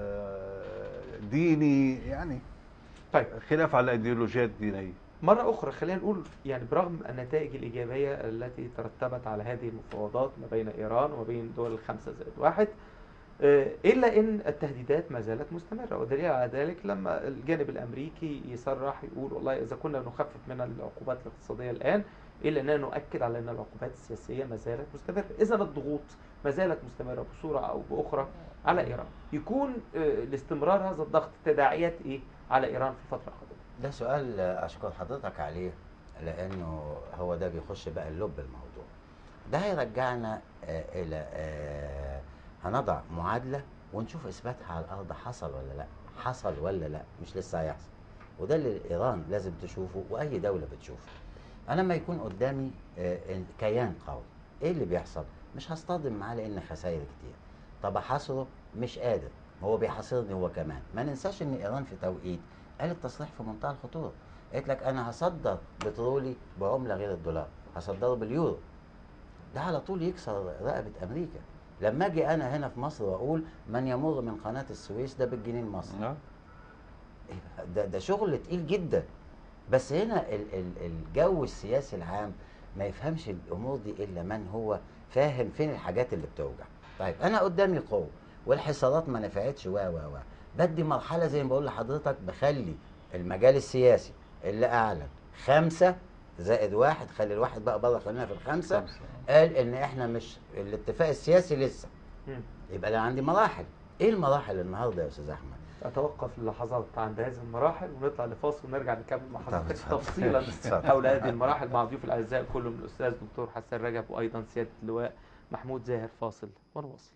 آه، ديني يعني طيب خلاف على الايديولوجيات الدينيه مرة أخرى خلينا نقول يعني برغم النتائج الإيجابية التي ترتبت على هذه المفاوضات ما بين إيران وما بين دول الخمسة زائد واحد آه، إلا أن التهديدات ما زالت مستمرة ودليل على ذلك لما الجانب الأمريكي يصرح يقول والله إذا كنا نخفف من العقوبات الاقتصادية الآن إلا أننا نؤكد على أن العقوبات السياسية ما زالت مستمرة إذا الضغوط ما زالت مستمرة بصورة أو بأخرى على إيران يكون آه، لاستمرار هذا الضغط تداعيات إيه على إيران في الفترة القادمة ده سؤال اشكر حضرتك عليه لانه هو ده بيخش بقى اللب الموضوع ده هيرجعنا آه، الى آه، هنضع معادله ونشوف اثباتها على الارض حصل ولا لا حصل ولا لا مش لسه هيحصل وده اللي ايران لازم تشوفه واي دوله بتشوفه انا لما يكون قدامي آه، إن- كيان قوي ايه اللي بيحصل مش هصطدم معاه لان خسائر كتير طب احاصره مش قادر هو بيحاصرني هو كمان ما ننساش ان ايران في توقيت قالت تصريح في منتهى الخطوره قالت لك انا هصدر بترولي بعمله غير الدولار هصدره باليورو ده على طول يكسر رقبه امريكا لما اجي انا هنا في مصر واقول من يمر من قناه السويس ده بالجنيه المصري نعم إيه ده ده شغل تقيل جدا بس هنا ال- ال- الجو السياسي العام ما يفهمش الامور دي الا من هو فاهم فين الحاجات اللي بتوجع طيب انا قدامي قوه والحصارات ما نفعتش و و و بدي مرحله زي ما بقول لحضرتك بخلي المجال السياسي اللي اعلن خمسه زائد واحد خلي الواحد بقى بره خلينا في الخمسه خمسة. قال ان احنا مش الاتفاق السياسي لسه مم. يبقى انا عندي مراحل ايه المراحل النهارده يا استاذ احمد أتوقف للحظات عند هذه المراحل ونطلع لفاصل ونرجع نكمل مع طب حضرتك اتفضل. تفصيلا اتفضل. حول هذه المراحل مع ضيوف الأعزاء كلهم الأستاذ دكتور حسن رجب وأيضا سيادة اللواء محمود زاهر فاصل ونواصل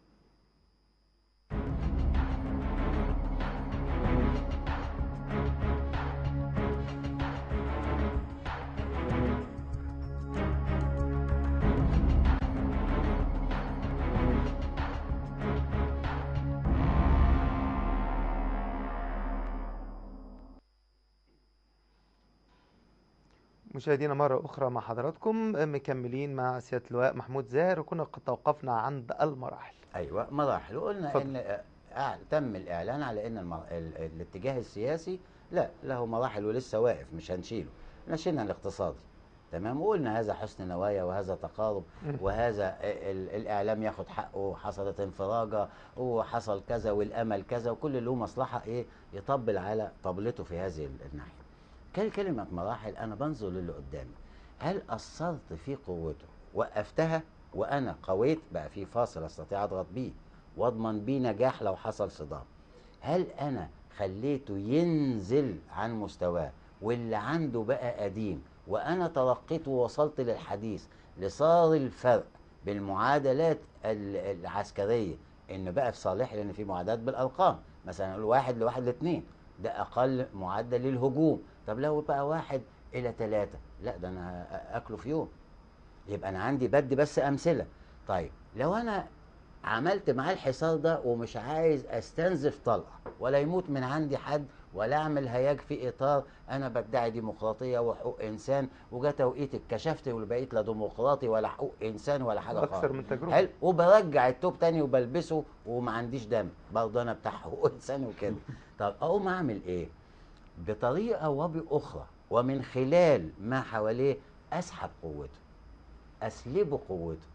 مشاهدينا مرة أخرى مع حضراتكم مكملين مع سيادة اللواء محمود زاهر وكنا قد توقفنا عند المراحل ايوه مراحل وقلنا اتفضل. ان آه، تم الاعلان على ان المر... ال... الاتجاه السياسي لا له مراحل ولسه واقف مش هنشيله نشيلنا الاقتصادي تمام وقلنا هذا حسن نوايا وهذا تقارب مم. وهذا ال... الاعلام ياخد حقه حصلت انفراجه وحصل كذا والامل كذا وكل اللي له مصلحه ايه يطبل على طبلته في هذه ال- الناحيه كل كلمه مراحل انا بنظر للي قدامي هل اثرت في قوته وقفتها وانا قويت بقى في فاصل استطيع اضغط بيه واضمن بيه نجاح لو حصل صدام هل انا خليته ينزل عن مستواه واللي عنده بقى قديم وانا ترقيت ووصلت للحديث لصار الفرق بالمعادلات ال- العسكريه ان بقى في صالح لان في معادلات بالارقام مثلا نقول واحد لواحد لاثنين ده اقل معدل للهجوم طب لو بقى واحد الى ثلاثه لا ده انا اكله في يوم يبقى انا عندي بدي بس امثله طيب لو انا عملت معاه الحصار ده ومش عايز استنزف طلقه ولا يموت من عندي حد ولا اعمل هياج في اطار انا بدعي ديمقراطيه وحقوق انسان وجا توقيت اتكشفت وبقيت لا ديمقراطي ولا حقوق انسان ولا حاجه خالص أكثر من تجربة حلو وبرجع التوب تاني وبلبسه وما عنديش دم برضه انا بتاع حقوق انسان وكده طب اقوم اعمل ايه بطريقه وباخرى ومن خلال ما حواليه اسحب قوته اسلبه قوته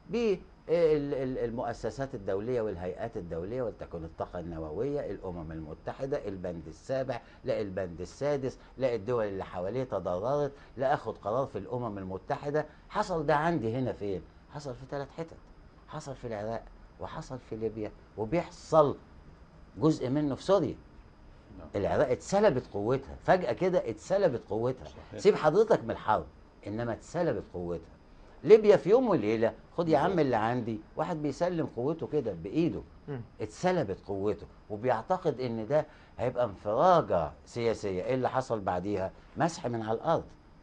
بالمؤسسات الدولية والهيئات الدولية ولتكن الطاقة النووية الأمم المتحدة البند السابع لا البند السادس لا الدول اللي حواليه تضررت لا أخد قرار في الأمم المتحدة حصل ده عندي هنا فين حصل في ثلاث حتت حصل في العراق وحصل في ليبيا وبيحصل جزء منه في سوريا نعم. العراق اتسلبت قوتها فجأة كده اتسلبت قوتها صحيح. سيب حضرتك من الحرب انما اتسلبت قوتها ليبيا في يوم وليله خد يا عم اللي عندي واحد بيسلم قوته كده بايده مم. اتسلبت قوته وبيعتقد ان ده هيبقى انفراجه سياسيه ايه اللي حصل بعديها مسح من على الارض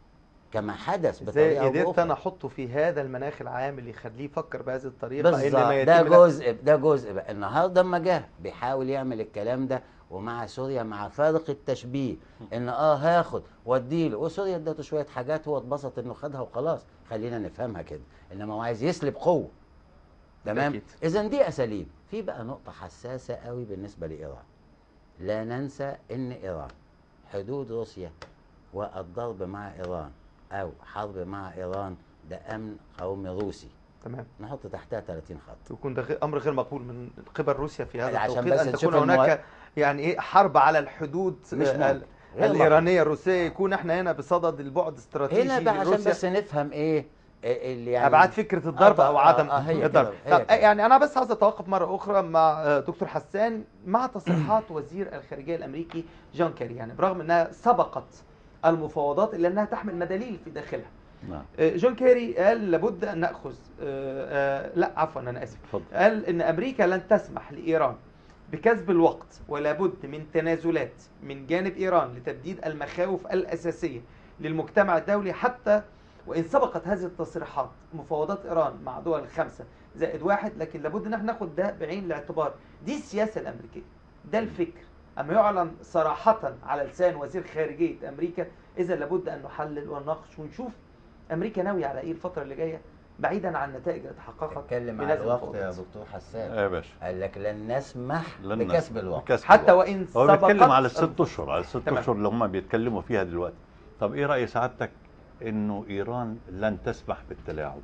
كما حدث ازاي بطريقه قدرت أخرى. انا احطه في هذا المناخ العام اللي يخليه يفكر بهذه الطريقه بالظبط إن ما ده يتم لا- جزء ده جزء بقى النهارده اما جه بيحاول يعمل الكلام ده ومع سوريا مع فارق التشبيه ان اه هاخد واديله وسوريا ادته شويه حاجات هو اتبسط انه خدها وخلاص خلينا نفهمها كده انما هو عايز يسلب قوه تمام أكيد. اذا دي اساليب في بقى نقطه حساسه قوي بالنسبه لايران لا ننسى ان ايران حدود روسيا والضرب مع ايران او حرب مع ايران ده امن قومي روسي تمام نحط تحتها 30 خط يكون ده غير- امر غير مقبول من قبل روسيا في هذا عشان التوقيت بس ان نشوف تكون الموا- هناك يعني ايه حرب على الحدود مش آه، ممكن. ال- غير الايرانيه الروسيه يكون احنا هنا بصدد البعد استراتيجي هنا بقى عشان لروسيا. بس نفهم ايه إيه اللي يعني ابعاد فكره الضرب آه، او آه، عدم آه، هي الضرب كده، هي طب كده. يعني انا بس عايز اتوقف مره اخرى مع آه، دكتور حسان مع تصريحات وزير الخارجيه الامريكي جون كيري يعني برغم انها سبقت المفاوضات الا انها تحمل مداليل في داخلها نعم آه، جون كيري قال لابد ان ناخذ آه، آه، لا عفوا انا اسف اتفضل قال ان امريكا لن تسمح لايران بكسب الوقت ولا بد من تنازلات من جانب ايران لتبديد المخاوف الاساسيه للمجتمع الدولي حتى وان سبقت هذه التصريحات مفاوضات ايران مع دول الخمسه زائد واحد لكن لابد ان احنا ناخد ده بعين الاعتبار دي السياسه الامريكيه ده الفكر اما يعلن صراحه على لسان وزير خارجيه امريكا اذا لابد ان نحلل ونناقش ونشوف امريكا ناويه على ايه الفتره اللي جايه بعيدا عن النتائج اللي تحققت اتكلم من على هذه الوقت يا المفاوضات. دكتور حسان يا باشا قال لك لن نسمح لن بكسب الوقت بكسب حتى الوقت. وان هو سبقت بيتكلم على الست اشهر على الست تمام. اشهر اللي هم بيتكلموا فيها دلوقتي طب ايه راي سعادتك انه ايران لن تسمح بالتلاعب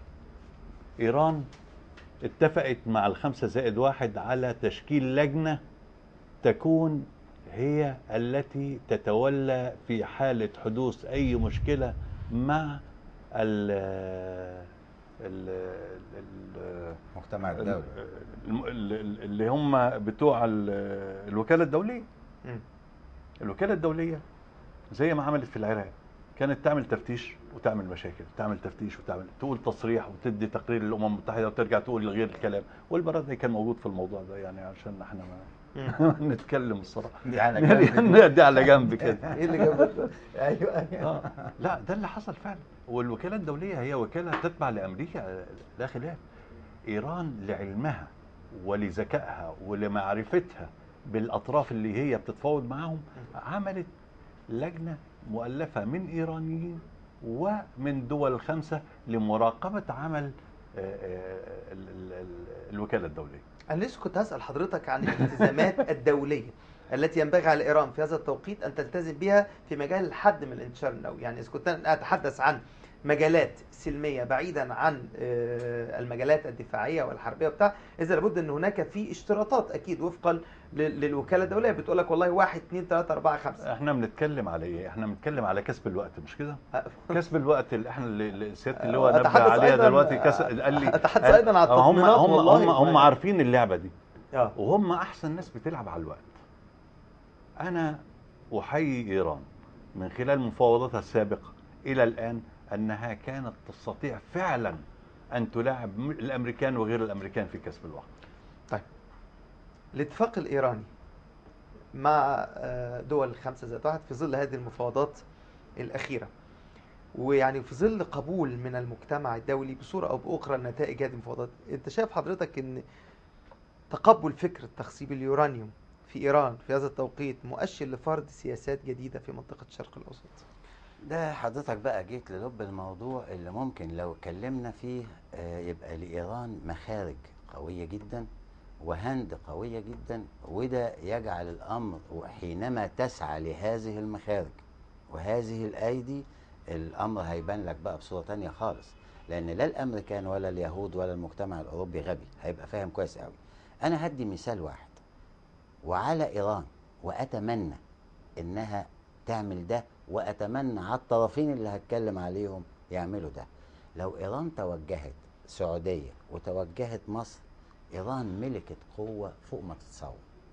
ايران اتفقت مع الخمسة زائد واحد على تشكيل لجنة تكون هي التي تتولى في حالة حدوث أي مشكلة مع ال ال ال- المجتمع ال- الدولي الم- ال- اللي هم بتوع ال- الوكالة الدولية مم. الوكالة الدولية زي ما عملت في العراق كانت تعمل تفتيش وتعمل مشاكل تعمل تفتيش وتعمل تقول تصريح وتدي تقرير للأمم المتحدة وترجع تقول غير الكلام والبرازيل كان موجود في الموضوع ده يعني عشان احنا ما مم. نتكلم الصراحة دي على يعني دي على جنب كده ايه اللي جاب ده؟ ايوه ايوه آه. لا ده اللي حصل فعلا والوكالة الدولية هي وكالة تتبع لأمريكا لا خلاف إيران لعلمها ولذكائها ولمعرفتها بالأطراف اللي هي بتتفاوض معاهم عملت لجنة مؤلفة من إيرانيين ومن دول الخمسة لمراقبة عمل آه، آه، ال- ال- ال- الوكالة الدولية انا لسه كنت هسال حضرتك عن الالتزامات الدوليه التي ينبغي على ايران في هذا التوقيت ان تلتزم بها في مجال الحد من الانتشار النووي يعني اذا كنت أنا اتحدث عن مجالات سلميه بعيدا عن آه، المجالات الدفاعيه والحربيه وبتاع اذا لابد ان هناك في اشتراطات اكيد وفقا لل- للوكاله الدوليه بتقول لك والله واحد اثنين ثلاثه اربعه خمسه احنا بنتكلم على ايه؟ احنا بنتكلم على كسب الوقت مش كده؟ كسب الوقت اللي احنا اللي اللي سياده اللواء نبه أتحدث عليها أيضاً- دلوقتي كس... قال لي أتحدث قال- أيضاً عن هم التطمينات هم والله. هم هم عارفين اللعبه دي اه وهم احسن ناس بتلعب على الوقت انا احيي ايران من خلال مفاوضاتها السابقه الى الان انها كانت تستطيع فعلا ان تلاعب م- الامريكان وغير الامريكان في كسب الوقت الاتفاق الايراني مع آه، دول الخمسه ذات واحد في ظل هذه المفاوضات الاخيره ويعني في ظل قبول من المجتمع الدولي بصوره او باخرى نتائج هذه المفاوضات انت شايف حضرتك ان تقبل فكره تخصيب اليورانيوم في ايران في هذا التوقيت مؤشر لفرض سياسات جديده في منطقه الشرق الاوسط ده حضرتك بقى جيت للب الموضوع اللي ممكن لو اتكلمنا فيه آه، يبقى لإيران مخارج قوية جدا وهند قوية جدا وده يجعل الأمر وحينما تسعى لهذه المخارج وهذه الأيدي الأمر هيبان لك بقى بصورة تانية خالص لأن لا الأمريكان ولا اليهود ولا المجتمع الأوروبي غبي هيبقى فاهم كويس قوي أنا هدي مثال واحد وعلى إيران وأتمنى إنها تعمل ده واتمنى على الطرفين اللي هتكلم عليهم يعملوا ده لو ايران توجهت سعوديه وتوجهت مصر ايران ملكت قوه فوق ما تتصور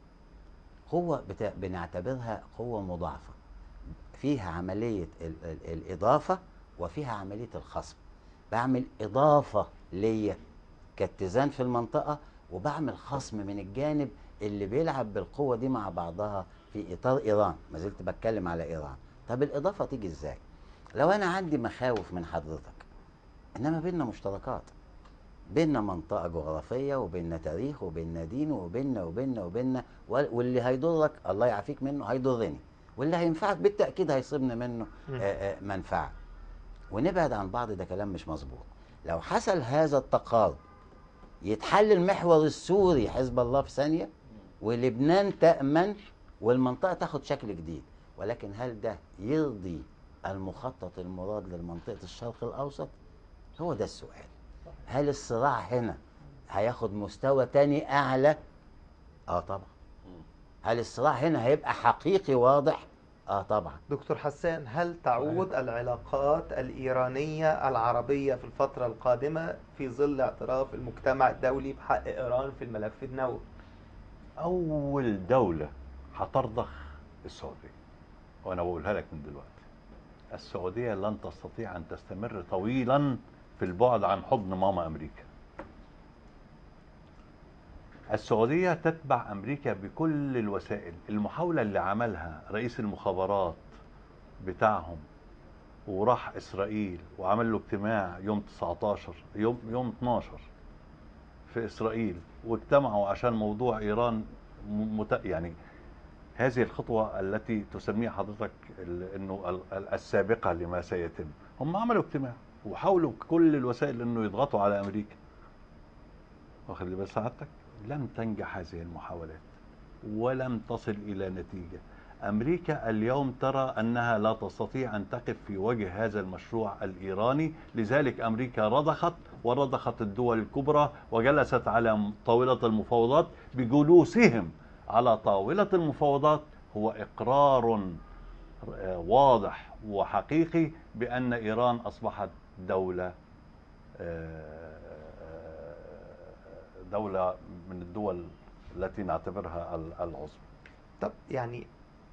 قوه بتا... بنعتبرها قوه مضاعفه فيها عمليه ال... ال... الاضافه وفيها عمليه الخصم بعمل اضافه ليا كاتزان في المنطقه وبعمل خصم من الجانب اللي بيلعب بالقوه دي مع بعضها في اطار ايران ما زلت بتكلم على ايران طب الاضافه تيجي ازاي لو انا عندي مخاوف من حضرتك انما بيننا مشتركات بيننا منطقه جغرافيه وبيننا تاريخ وبيننا دين وبيننا وبيننا وبيننا وال- واللي هيضرك الله يعافيك منه هيضرني واللي هينفعك بالتاكيد هيصيبنا منه مم. آه، آه، منفعه ونبعد عن بعض ده كلام مش مظبوط لو حصل هذا التقارب يتحل المحور السوري حزب الله في ثانيه ولبنان تامن والمنطقه تاخد شكل جديد ولكن هل ده يرضي المخطط المراد لمنطقه الشرق الاوسط هو ده السؤال هل الصراع هنا هياخد مستوى تاني اعلى اه طبعا هل الصراع هنا هيبقى حقيقي واضح اه طبعا دكتور حسان هل تعود العلاقات الإيرانية العربية في الفترة القادمة في ظل اعتراف المجتمع الدولي بحق إيران في الملف النووي؟ اول دوله هترضخ السعوديه وانا بقولها لك من دلوقتي السعوديه لن تستطيع ان تستمر طويلا في البعد عن حضن ماما امريكا السعوديه تتبع امريكا بكل الوسائل المحاوله اللي عملها رئيس المخابرات بتاعهم وراح اسرائيل وعمل له اجتماع يوم 19 يوم يوم 12 في اسرائيل واجتمعوا عشان موضوع ايران م- مت... يعني هذه الخطوه التي تسميها حضرتك ال- انه ال- ال- السابقه لما سيتم هم عملوا اجتماع وحاولوا بكل الوسائل انه يضغطوا على امريكا واخد لي بال سعادتك لم تنجح هذه المحاولات ولم تصل الى نتيجه امريكا اليوم ترى انها لا تستطيع ان تقف في وجه هذا المشروع الايراني لذلك امريكا رضخت ورضخت الدول الكبرى وجلست على طاوله المفاوضات بجلوسهم على طاوله المفاوضات هو اقرار آه، واضح وحقيقي بان ايران اصبحت دوله آه، دوله من الدول التي نعتبرها ال- العظمى طب يعني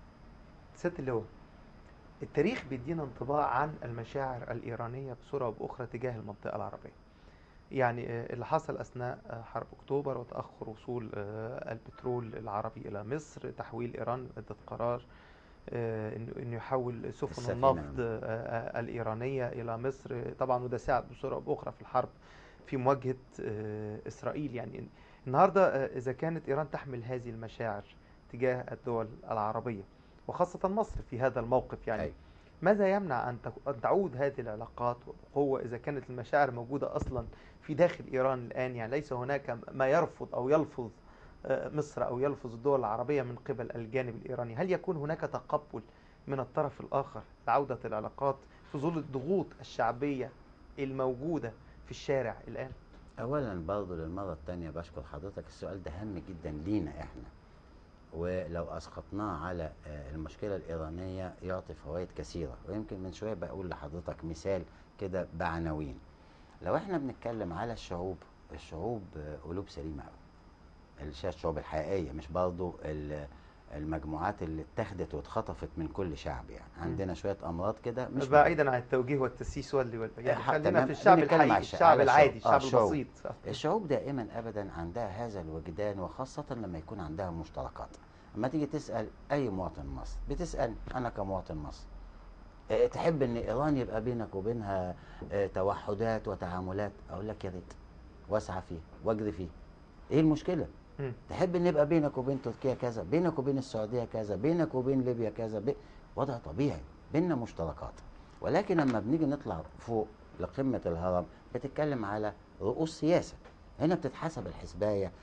سيادة اللواء التاريخ بيدينا انطباع عن المشاعر الإيرانية بصورة أو بأخرى تجاه المنطقة العربية يعني آه، اللي حصل أثناء آه، حرب أكتوبر وتأخر وصول آه، البترول العربي إلى مصر تحويل إيران ادت قرار آه، إنه إنه يحول سفن السفينة. النفط آه، آه، الإيرانية إلى مصر آه، طبعا وده ساعد بصورة أو بأخرى في الحرب في مواجهة آه، إسرائيل يعني النهاردة آه، إذا كانت إيران تحمل هذه المشاعر تجاه الدول العربية وخاصة مصر في هذا الموقف يعني أيوة. ماذا يمنع أن تك- أن تعود هذه العلاقات وبقوة إذا كانت المشاعر موجودة أصلا في داخل إيران الآن يعني ليس هناك ما يرفض أو يلفظ آه، مصر أو يلفظ الدول العربية من قبل الجانب الإيراني هل يكون هناك تقبل من الطرف الآخر لعودة العلاقات في ظل الضغوط الشعبية الموجودة في الشارع الآن اولا برضه للمره الثانيه بشكر حضرتك السؤال ده هام جدا لينا احنا ولو اسقطناه على آه، المشكله الايرانيه يعطي فوائد كثيره ويمكن من شويه بقول لحضرتك مثال كده بعناوين لو احنا بنتكلم على الشعوب الشعوب آه، قلوب سليمه قوي الشعوب الحقيقيه مش برضه ال- المجموعات اللي اتخذت واتخطفت من كل شعب يعني عندنا شويه امراض كده مش بعيدا عن التوجيه والتسييس واللي واللي يعني ح- خلينا تمام. في الشعب بنتكلم الحقيقي على الش- الشعب على الشعوب. العادي آه، الشعب الشعوب. البسيط الشعوب دائما ابدا عندها هذا الوجدان وخاصه لما يكون عندها مشتركات اما تيجي تسال اي مواطن مصري بتسال انا كمواطن مصري آه، تحب ان ايران يبقى بينك وبينها آه، توحدات وتعاملات اقول لك يا ريت واسعى فيه واجري فيه ايه المشكله مم. تحب ان يبقى بينك وبين تركيا كذا بينك وبين السعوديه كذا بينك وبين ليبيا كذا بي... وضع طبيعي بيننا مشتركات ولكن لما بنيجي نطلع فوق لقمه الهرم بتتكلم على رؤوس سياسه هنا بتتحسب الحسبايه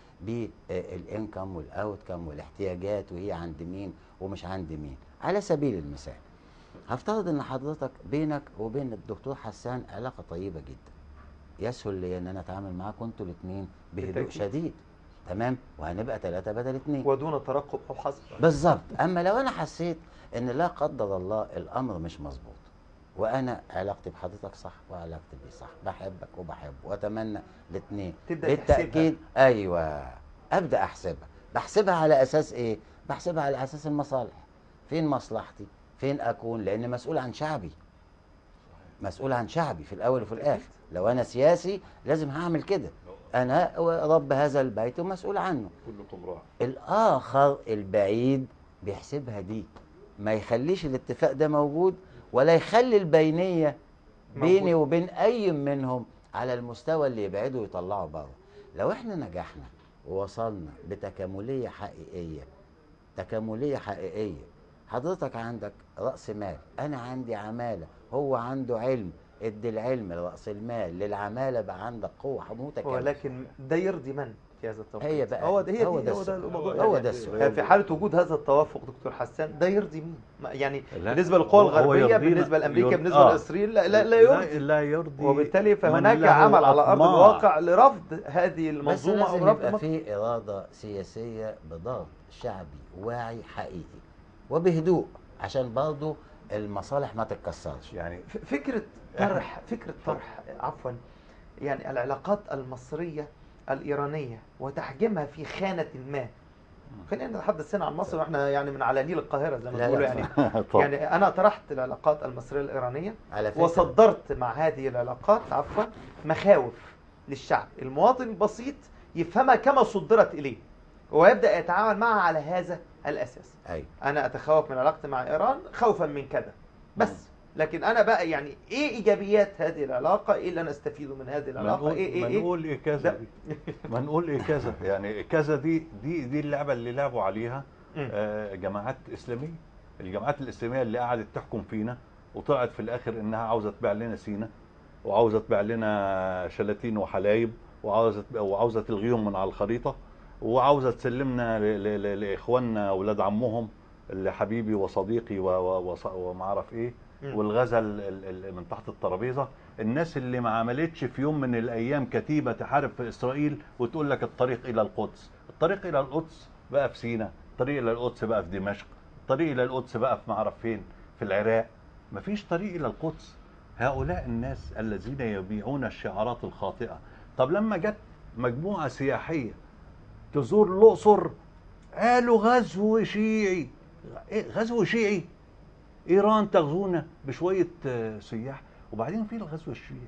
بالانكم والاوتكم والاحتياجات وهي عند مين ومش عند مين على سبيل المثال هفترض ان حضرتك بينك وبين الدكتور حسان علاقه طيبه جدا يسهل لي ان انا اتعامل معاكم انتوا الاثنين بهدوء بالتأكيد. شديد تمام وهنبقى ثلاثه بدل اثنين ودون ترقب او حظر بالظبط اما لو انا حسيت ان لا قدر الله الامر مش مظبوط وانا علاقتي بحضرتك صح وعلاقتي بيه صح بحبك وبحبه واتمنى الاثنين تبدأ بالتاكيد ايوه ابدا احسبها بحسبها على اساس ايه بحسبها على اساس المصالح فين مصلحتي فين اكون لان مسؤول عن شعبي مسؤول عن شعبي في الاول وفي الاخر لو انا سياسي لازم هعمل كده انا رب هذا البيت ومسؤول عنه كلكم راع الاخر البعيد بيحسبها دي ما يخليش الاتفاق ده موجود ولا يخلي البينيه بيني موجود. وبين اي منهم على المستوى اللي يبعده ويطلعه بره لو احنا نجحنا ووصلنا بتكامليه حقيقيه تكامليه حقيقيه حضرتك عندك راس مال انا عندي عماله هو عنده علم ادي العلم لراس المال للعماله بقى عندك قوه متكامله ولكن ده يرضي من في هذا التوقيت هي بقى هو ده هي هو دي ده هو ده السؤال. الموضوع هو يعني ده السؤال. يعني في حاله وجود هذا التوافق دكتور حسان ده يرضي مين ما- يعني لا، بالنسبه للقوى هو- هو الغربيه يرضينا- بالنسبه لامريكا يرضي- بالنسبه آه. لاسرائيل لا لا, لا يرضي لا يرضي وبالتالي من فهناك له عمل على ارض أطماع. الواقع لرفض هذه بس المنظومه او لازم رفض يبقى المط- في إرادة سياسية بضغط شعبي واعي حقيقي وبهدوء عشان برضه المصالح ما تتكسرش يعني ف- فكره طرح فكره طرح عفوا يعني العلاقات المصريه الايرانيه وتحجيمها في خانه ما خلينا نتحدث هنا عن مصر واحنا يعني من على نيل القاهره زي ما لا، بيقولوا لا، يعني طبعا. يعني انا طرحت العلاقات المصريه الايرانيه على فكرة وصدرت مع هذه العلاقات عفوا مخاوف للشعب المواطن البسيط يفهمها كما صدرت اليه ويبدا يتعامل معها على هذا الاساس أيوة انا اتخوف من علاقتي مع ايران خوفا من كذا بس لكن انا بقى يعني ايه ايجابيات هذه العلاقه ايه اللي انا استفيده من هذه ما العلاقه نقول ايه ايه ما ايه نقول ايه كذا ده- دي ما نقول ايه كذا يعني كذا دي دي دي اللعبه اللي لعبوا عليها مم. آه، جماعات اسلاميه الجماعات الاسلاميه اللي قعدت تحكم فينا وطلعت في الاخر انها عاوزه تبيع لنا سينا وعاوزه تبيع لنا شلاتين وحلايب وعاوزه وعاوزه تلغيهم من على الخريطه وعاوزه تسلمنا ل- ل- ل- لاخواننا اولاد عمهم اللي حبيبي وصديقي و- و- وص- وما اعرف ايه مم. والغزل ال- ال- من تحت الترابيزه الناس اللي ما عملتش في يوم من الايام كتيبه تحارب في اسرائيل وتقول لك الطريق الى القدس الطريق الى القدس بقى في سينا الطريق الى القدس بقى في دمشق الطريق الى القدس بقى في معرف فين في العراق مفيش طريق الى القدس هؤلاء الناس الذين يبيعون الشعارات الخاطئه طب لما جت مجموعه سياحيه تزور الاقصر قالوا غزو شيعي إيه غزو شيعي ايران تغزونا بشويه آه، سياح وبعدين في الغزو الشيعي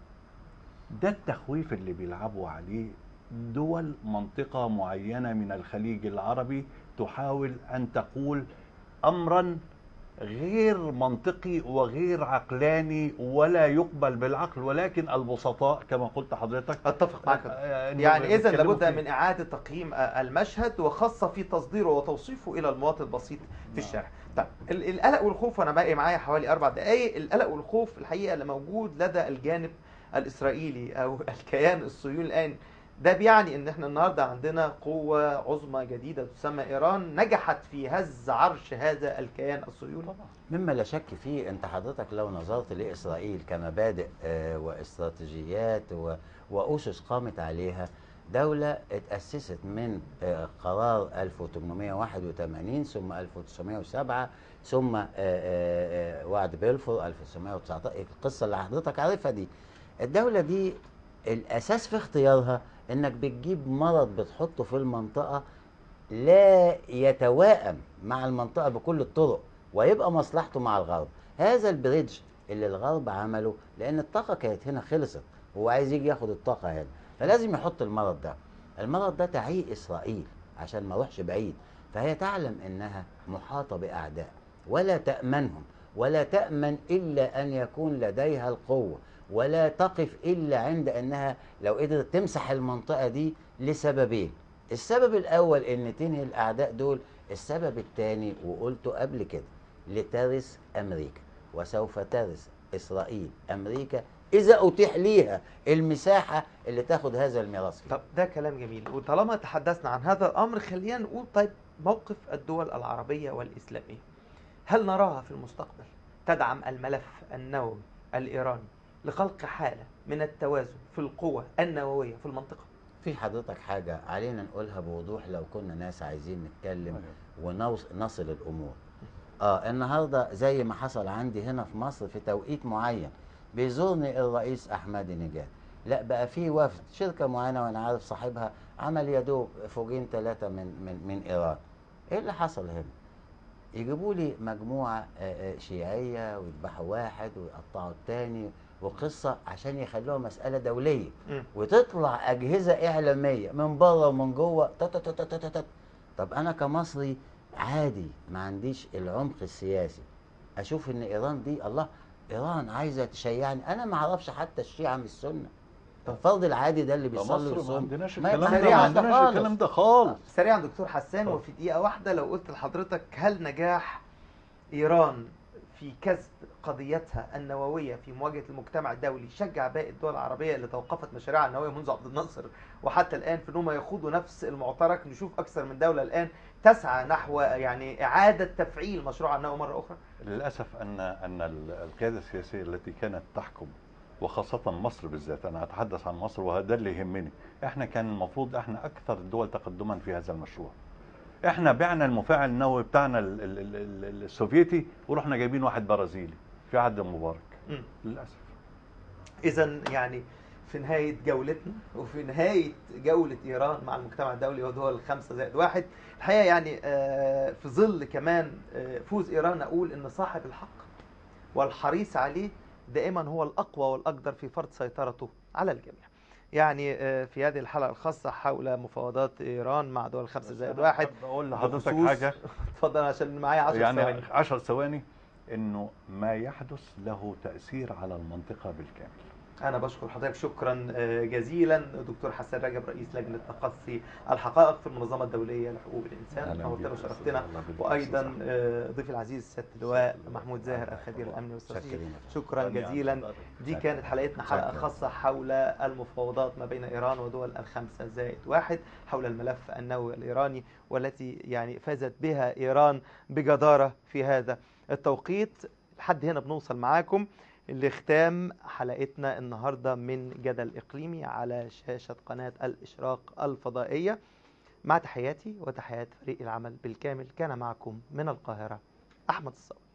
ده التخويف اللي بيلعبوا عليه دول منطقه معينه من الخليج العربي تحاول ان تقول امرا غير منطقي وغير عقلاني ولا يقبل بالعقل ولكن البسطاء كما قلت حضرتك اتفق معك آه، إنه يعني اذا بيتكلموا لابد فيه. من اعاده تقييم المشهد وخاصه في تصديره وتوصيفه الى المواطن البسيط في الشارع طيب ال- القلق والخوف وانا باقي معايا حوالي اربع دقائق القلق والخوف الحقيقه اللي موجود لدى الجانب الاسرائيلي او الكيان الصهيوني الان ده بيعني ان احنا النهارده عندنا قوه عظمى جديده تسمى ايران نجحت في هز عرش هذا الكيان الصهيوني مما لا شك فيه انت حضرتك لو نظرت لاسرائيل كمبادئ آه، واستراتيجيات و- واسس قامت عليها دوله اتاسست من آه، قرار 1881 ثم 1907 ثم آه، آه، آه، وعد بلفور 1919 القصه اللي حضرتك عارفها دي الدوله دي الاساس في اختيارها انك بتجيب مرض بتحطه في المنطقه لا يتوائم مع المنطقه بكل الطرق ويبقى مصلحته مع الغرب هذا البريدج اللي الغرب عمله لان الطاقه كانت هنا خلصت هو عايز يجي ياخد الطاقه هنا فلازم يحط المرض ده المرض ده تعيق اسرائيل عشان ما اروحش بعيد فهي تعلم انها محاطه باعداء ولا تامنهم ولا تامن الا ان يكون لديها القوه ولا تقف الا عند انها لو قدرت تمسح المنطقه دي لسببين السبب الاول ان تنهي الاعداء دول السبب الثاني وقلته قبل كده لترث امريكا وسوف ترث اسرائيل امريكا اذا اتيح ليها المساحه اللي تاخد هذا الميراث فيه. طب ده كلام جميل وطالما تحدثنا عن هذا الامر خلينا نقول طيب موقف الدول العربيه والاسلاميه هل نراها في المستقبل تدعم الملف النووي الايراني لخلق حاله من التوازن في القوى النوويه في المنطقه في حضرتك حاجه علينا نقولها بوضوح لو كنا ناس عايزين نتكلم ونصل الامور اه النهارده زي ما حصل عندي هنا في مصر في توقيت معين بيزورني الرئيس احمد نجاد لا بقى في وفد شركه معينه وانا عارف صاحبها عمل يا دوب فوجين ثلاثه من من من ايران ايه اللي حصل هنا يجيبوا لي مجموعه آه، آه، شيعيه ويذبحوا واحد ويقطعوا الثاني وقصه عشان يخلوها مساله دوليه مم. وتطلع اجهزه اعلاميه من بره ومن جوه تت- تت- تت- تت. طب انا كمصري عادي ما عنديش العمق السياسي اشوف ان ايران دي الله ايران عايزه تشيعني انا ما اعرفش حتى الشيعه من السنه الفرد العادي ده اللي بيصلي مصر ما ويصوم عندناش ما الكلام ده سريعاً ما عندناش خالص. الكلام ده خالص سريعا دكتور حسان اتفضل. وفي دقيقة واحدة لو قلت لحضرتك هل نجاح إيران في كسب قضيتها النووية في مواجهة المجتمع الدولي شجع باقي الدول العربية اللي توقفت مشاريعها النووية منذ عبد الناصر وحتى الآن في أنهم يخوضوا نفس المعترك نشوف أكثر من دولة الآن تسعى نحو يعني إعادة تفعيل مشروع النووي مرة أخرى للاسف ان ان ال- القياده السياسيه التي كانت تحكم وخاصة مصر بالذات أنا أتحدث عن مصر وهذا اللي يهمني إحنا كان المفروض إحنا أكثر الدول تقدما في هذا المشروع إحنا بعنا المفاعل النووي بتاعنا ال- ال- ال- ال- السوفيتي ورحنا جايبين واحد برازيلي في عهد مبارك مم. للأسف إذا يعني في نهاية جولتنا وفي نهاية جولة إيران مع المجتمع الدولي ودول الخمسة زائد واحد الحقيقة يعني آه، في ظل كمان آه، فوز إيران أقول إن صاحب الحق والحريص عليه دائما هو الأقوى والأقدر في فرض سيطرته على الجميع يعني آه، في هذه الحلقة الخاصة حول مفاوضات إيران مع دول الخمسة زائد واحد أحب أقول لحضرتك بخصوص- حاجة اتفضل عشان معايا 10 يعني ثواني 10 ثواني إنه ما يحدث له تأثير على المنطقة بالكامل أنا بشكر حضرتك شكرا آه، جزيلا دكتور حسن رجب رئيس لجنة تقصي الحقائق في المنظمة الدولية لحقوق الإنسان أهلاً نورتنا بيك. وشرفتنا الله يبارك فيك. وأيضا آه، ضيفي العزيز سيادة اللواء محمود زاهر الخبير الأمني والاستراتيجي شكرا شكرا جزيلا دي كانت حلقتنا حلقة شكراً. خاصة حول المفاوضات ما بين إيران ودول الخمسة زائد واحد حول الملف النووي الإيراني والتي يعني فازت بها إيران بجدارة في هذا التوقيت لحد هنا بنوصل معاكم لختام حلقتنا النهاردة من جدل إقليمي على شاشة قناة الإشراق الفضائية مع تحياتي وتحيات فريق العمل بالكامل كان معكم من القاهرة أحمد الصقر